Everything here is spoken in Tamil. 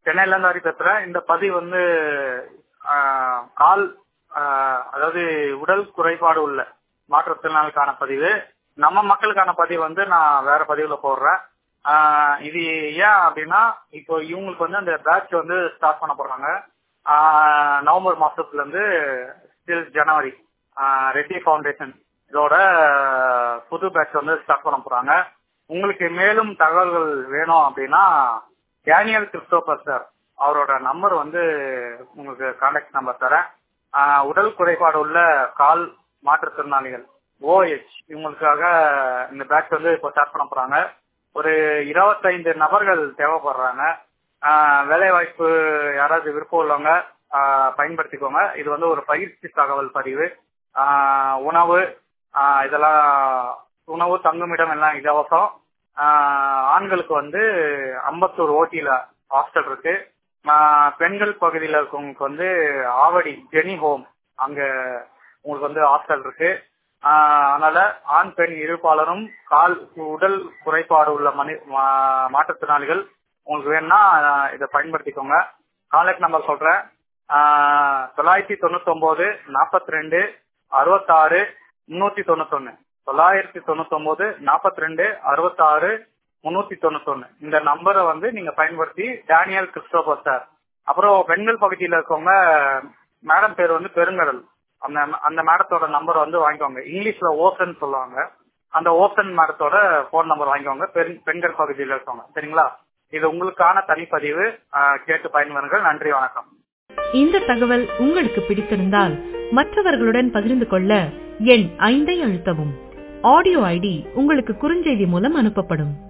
சென்னையில இருந்து ஹரி பேசுறேன் இந்த பதிவு வந்து ஆஹ், கால் ஆஹ், அதாவது உடல் குறைபாடு உள்ள மாற்றுத்திறனாளிக்கான பதிவு நம்ம மக்களுக்கான பதிவு வந்து நான் வேற பதிவுல போடுறேன் ஆஹ், இது ஏன் அப்படின்னா இப்போ இவங்களுக்கு வந்து அந்த பேட்ச் வந்து ஸ்டார்ட் பண்ண போறாங்க ஆஹ், நவம்பர் மாசத்துல இருந்து ஸ்டில் ஜனவரி ஆஹ், ரெட்டி ஃபவுண்டேஷன் இதோட புது பேட்ச் வந்து ஸ்டார்ட் பண்ண போறாங்க உங்களுக்கு மேலும் தகவல்கள் வேணும் அப்படின்னா டேனியல் கிறிஸ்டோபர் சார் அவரோட நம்பர் வந்து உங்களுக்கு கான்டாக்ட் நம்பர் தரேன் ஆஹ் உடல் குறைபாடு உள்ள கால் மாற்றுத்திறனாளிகள் ஓஎச் இவங்களுக்காக இந்த பேட்ச் வந்து இப்போ ஸ்டார்ட் பண்ண போறாங்க ஒரு இருபத்தைந்து நபர்கள் தேவைப்படுறாங்க ஆஹ் வேலை வாய்ப்பு யாராவது விருப்பம் உள்ளவங்க ஆஹ் பயன்படுத்திக்கோங்க இது வந்து ஒரு பயிற்சி தகவல் பதிவு ஆஹ் உணவு ஆஹ் இதெல்லாம் உணவு தங்குமிடம் எல்லாம் இலவசம் ஆஹ் ஆண்களுக்கு வந்து அம்பத்தூர் ஓட்டியில ஹாஸ்டல் இருக்கு ஆஹ் பெண்கள் பகுதியில் இருக்கவங்களுக்கு வந்து ஆவடி ஜெனி ஹோம் அங்க உங்களுக்கு வந்து ஹாஸ்டல் இருக்கு ஆஹ் அதனால ஆண் பெண் இருப்பாளரும் கால் உடல் குறைபாடு உள்ள மனி மா- மாற்றுத்திறனாளிகள் உங்களுக்கு வேணும்னா ஆஹ் இதை பயன்படுத்திக்கோங்க கான்டாக்ட் நம்பர் சொல்றேன் ஆஹ் தொள்ளாயிரத்தி தொண்ணூத்தி ஒன்பது நாற்பத்தி ரெண்டு அறுபத்தாறு முன்னூத்தி தொண்ணூத்தொன்னு தொள்ளாயிரத்தி தொண்ணூத்தி ஒன்பது நாற்பத்தி ரெண்டு அறுபத்தாறு முன்னூத்தி தொண்ணூத்தொன்னு இந்த நம்பரை வந்து நீங்க பயன்படுத்தி டேனியல் கிறிஸ்டோபர் சார் அப்புறம் பெண்கள் பகுதியில் இருக்கவங்க மேடம் பேர் வந்து பெருங்கடல் அந்த அந்த மேடத்தோட நம்பர் வந்து வாங்கிக்கோங்க இங்கிலீஷ்ல ஓசன் சொல்லுவாங்க அந்த ஓசன் மேடத்தோட போன் நம்பர் வாங்கிக்கோங்க பெண்- பெண்கள் பகுதியில் இருக்கவங்க சரிங்களா இது உங்களுக்கான தனிப்பதிவு ஆஹ் கேட்டு பயன்பெறுங்கள் நன்றி வணக்கம் இந்த தகவல் உங்களுக்கு பிடித்திருந்தால் மற்றவர்களுடன் பகிர்ந்து கொள்ள எண் ஐந்தை அழுத்தவும் ஆடியோ ஐடி உங்களுக்கு குறுஞ்செய்தி மூலம் அனுப்பப்படும்